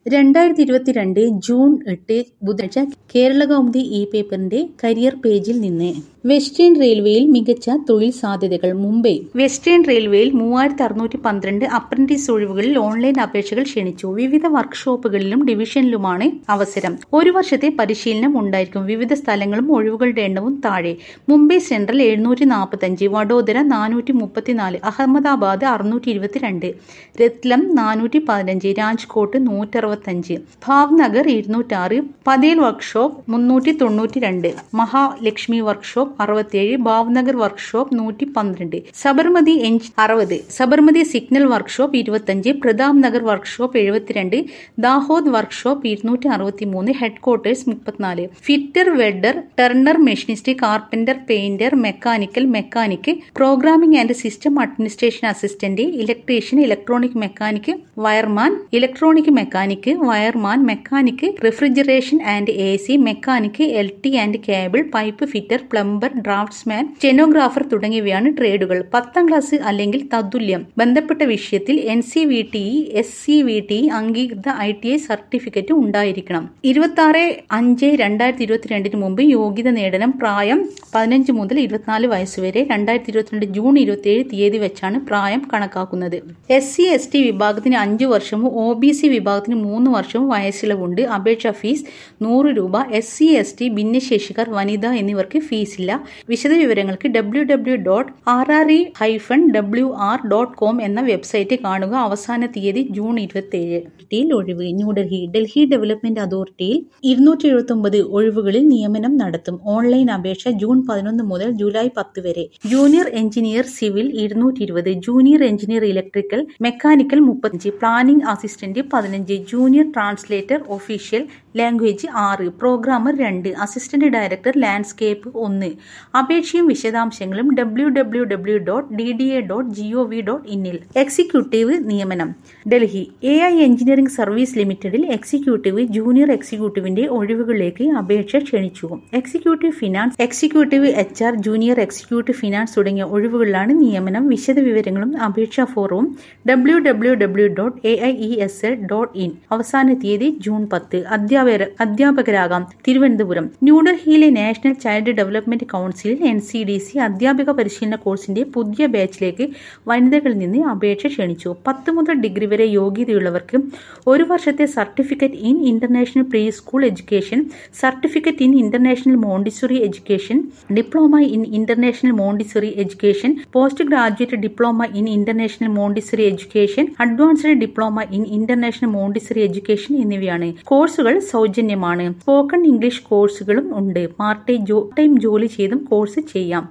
രണ്ടായിരത്തി ഇരുപത്തിരണ്ട് ജൂൺ എട്ട് ബുധനാഴ്ച കേരളകൗമുദി ഇ പേപ്പറിന്റെ കരിയർ പേജിൽ നിന്ന് വെസ്റ്റേൺ റെയിൽവേയിൽ മികച്ച തൊഴിൽ സാധ്യതകൾ മുംബൈ വെസ്റ്റേൺ റെയിൽവേയിൽ മൂവായിരത്തി അറുന്നൂറ്റി പന്ത്രണ്ട് അപ്രന്റീസ് ഒഴിവുകളിൽ ഓൺലൈൻ അപേക്ഷകൾ ക്ഷണിച്ചു വിവിധ വർക്ക്ഷോപ്പുകളിലും ഡിവിഷനിലുമാണ് അവസരം ഒരു വർഷത്തെ പരിശീലനം ഉണ്ടായിരിക്കും വിവിധ സ്ഥലങ്ങളും ഒഴിവുകളുടെ എണ്ണവും താഴെ മുംബൈ സെൻട്രൽ എഴുന്നൂറ്റി നാൽപ്പത്തഞ്ച് വഡോദര നാനൂറ്റി മുപ്പത്തിനാല് അഹമ്മദാബാദ് അറുന്നൂറ്റി ഇരുപത്തിരണ്ട് രത്ലം നാനൂറ്റി പതിനഞ്ച് രാജ്കോട്ട് നൂറ്ററുപത്തഞ്ച് ഭാവ്നഗർ ഇരുന്നൂറ്റാറ് പതേൽ വർക്ക്ഷോപ്പ് മുന്നൂറ്റി തൊണ്ണൂറ്റി രണ്ട് മഹാലക്ഷ്മി വർക്ക്ഷോപ്പ് അറുപത്തിയേഴ് ഭാവ്നഗർ വർക്ക്ഷോപ്പ് നൂറ്റി പന്ത്രണ്ട് സബർമതി എഞ്ച് അറുപത് സബർമതി സിഗ്നൽ വർക്ക്ഷോപ്പ് ഇരുപത്തഞ്ച് പ്രതാപ് നഗർ വർക്ക്ഷോപ്പ് എഴുപത്തിരണ്ട് ദാഹോദ് വർക്ക്ഷോപ്പ് ഇരുന്നൂറ്റി അറുപത്തി മൂന്ന് ഹെഡ്ക്വാർട്ടേഴ്സ് മുപ്പത്തിനാല് fitter welder turner machinist carpenter painter mechanical mechanic programming and system administration assistant electrician electronic mechanic wireman electronic mechanic wireman mechanic refrigeration and A C mechanic L T and cable pipe fitter plumber draughtsman stenographer തുടങ്ങിയവയാണ് ട്രേഡുകൾ പത്താം class അല്ലെങ്കിൽ തത്തുല്യം ബന്ധപ്പെട്ട വിഷയത്തിൽ N C V T S C V T അംഗീകൃത I T I certificate ഉണ്ടായിരിക്കണം ഇരുപത്തി ആറ് അഞ്ച് രണ്ടായിരത്തി ഇരുപത്തിരണ്ടിന് മുമ്പ് യോഗ്യത നേടണം പ്രായം പതിനഞ്ച് മുതൽ ഇരുപത്തിനാല് വയസ്സുവരെ രണ്ടായിരത്തി ഇരുപത്തിരണ്ട് ജൂൺ ഇരുപത്തിയേഴ് തീയതി വെച്ചാണ് പ്രായം കണക്കാക്കുന്നത് എസ് സി എസ് ടി വിഭാഗത്തിന് അഞ്ചു വർഷവും ഒ ബി സി വിഭാഗത്തിന് മൂന്ന് വർഷവും വയസ്സിളവുണ്ട് അപേക്ഷാ ഫീസ് നൂറ് രൂപ എസ് സി എസ് ടി ഭിന്നശേഷിക്കാർ വനിത എന്നിവർക്ക് ഫീസില്ല വിശദവിവരങ്ങൾക്ക് W W dot R R E hyphen W R dot com എന്ന വെബ്സൈറ്റ് കാണുക അവസാന തീയതി ജൂൺ ഇരുപത്തിയേഴ് ഡിയിൽ ഒഴിവ് ന്യൂഡൽഹി ഡൽഹി ഡെവലപ്മെന്റ് അതോറിറ്റിയിൽ ഇരുന്നൂറ്റി എഴുപത്തി ഒമ്പത് ഒഴിവുകളിൽ നിയമനം നടത്തും ഓൺലൈൻ അപേക്ഷ ജൂൺ പതിനൊന്ന് മുതൽ ജൂലൈ പത്ത് വരെ ജൂനിയർ എഞ്ചിനീയർ സിവിൽ ഇരുന്നൂറ്റി ഇരുപത് ജൂനിയർ എഞ്ചിനീയർ ഇലക്ട്രിക്കൽ മെക്കാനിക്കൽ മുപ്പത്തഞ്ച് പ്ലാനിംഗ് അസിസ്റ്റന്റ് പതിനഞ്ച് ജൂനിയർ ട്രാൻസ്ലേറ്റർ ഒഫീഷ്യൽ ലാംഗ്വേജ് ആറ് പ്രോഗ്രാമർ രണ്ട് അസിസ്റ്റന്റ് ഡയറക്ടർ ലാൻഡ്സ്കേപ്പ് ഒന്ന് അപേക്ഷയും വിശദാംശങ്ങളും W W W dot D D A dot G O V dot ഇന്നിൽ എക്സിക്യൂട്ടീവ് നിയമനം Delhi A I engineering service ലിമിറ്റഡിൽ എക്സിക്യൂട്ടീവ് ജൂനിയർ എക്സിക്യൂട്ടീവിന്റെ ഒഴിവുകളിലേക്ക് അപേക്ഷ ക്ഷണിച്ചു executive finance executive H R junior executive finance തുടങ്ങിയ ഒഴിവുകളിലാണ് നിയമനം വിശദവിവരങ്ങളും അപേക്ഷാ ഫോറവും W W W dot A I E S L dot in അവസാന തീയതി ജൂൺ പത്ത് അധ്യാപക അധ്യാപകരാകാം തിരുവനന്തപുരം ന്യൂഡൽഹിയിലെ നാഷണൽ ചൈൽഡ് ഡെവലപ്മെന്റ് കൗൺസിലിൽ എൻ സി ഡി സി അധ്യാപിക പരിശീലന കോഴ്സിന്റെ പുതിയ ബാച്ചിലേക്ക് വനിതകളിൽ നിന്ന് അപേക്ഷ ക്ഷണിച്ചു പത്ത് മുതൽ ഡിഗ്രി വരെ യോഗ്യതയുള്ളവർക്ക് ഒരു വർഷത്തെ certificate in international pre school education certificate in international montessori education diploma in international montessori education post graduate diploma in international montessori education advanced diploma in international montessori education എന്നിവയാണ് കോഴ്സുകൾ സൗജന്യമാണ് സ്പോക്കൺ ഇംഗ്ലീഷ് കോഴ്സുകളും ഉണ്ട് part time ജോലി ചെയ്തും course ചെയ്യാം